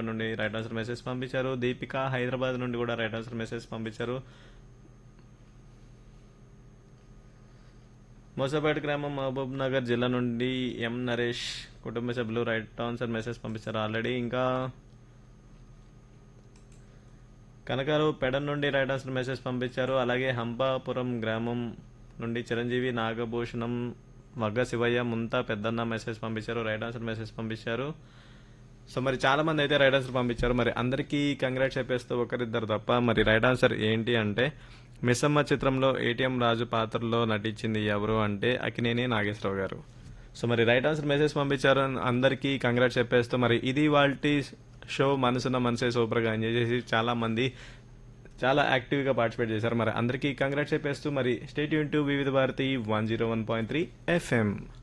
నుండి right answer message పంపించారు దీపిక హైదరాబాద్ నుండి కూడా రైట్ ఆన్సర్ మెసేజ్ పంపించారు మోసపేట గ్రామం మహబూబ్ నగర్ జిల్లా నుండి ఎం నరేష్ కుటుంబ సభ్యులు రైట్ ఆన్సర్ మెసేజ్ పంపించారు ఆల్రెడీ ఇంకా కనకారు పెడన్ నుండి రైట్ ఆన్సర్ మెసేజ్ పంపించారు అలాగే హంపాపురం గ్రామం నుండి చిరంజీవి నాగభూషణం వగ్గ శివయ్య ముంతా పెద్దన్న మెసేజ్ పంపించారు రైట్ ఆన్సర్ మెసేజ్ పంపించారు సో మరి చాలా మంది అయితే రైట్ ఆన్సర్ పంపించారు మరి అందరికీ కంగ్రాట్స్ చెప్పేస్తూ ఒకరిద్దరు తప్ప మరి రైట్ ఆన్సర్ ఏంటి అంటే మిస్సమ్మ చిత్రంలో ఏటీఎం రాజు పాత్రలో నటించింది ఎవరు అంటే అకినేని నాగేశ్వరరావు గారు సో మరి రైట్ ఆన్సర్ మెసేజ్ పంపించారు అందరికీ కంగ్రాట్స్ చెప్పేస్తూ మరి ఇది వాళ్ళ షో మనసున్న మనసే సూపర్గా ఎంజాయ్ చేసి చాలా మంది చాలా యాక్టివ్గా పార్టిసిపేట్ చేశారు మరి అందరికీ కంగ్రాట్స్ చెప్పేస్తూ మరి స్టేట్ యూన్ to Vividh Bharati one zero one point three FM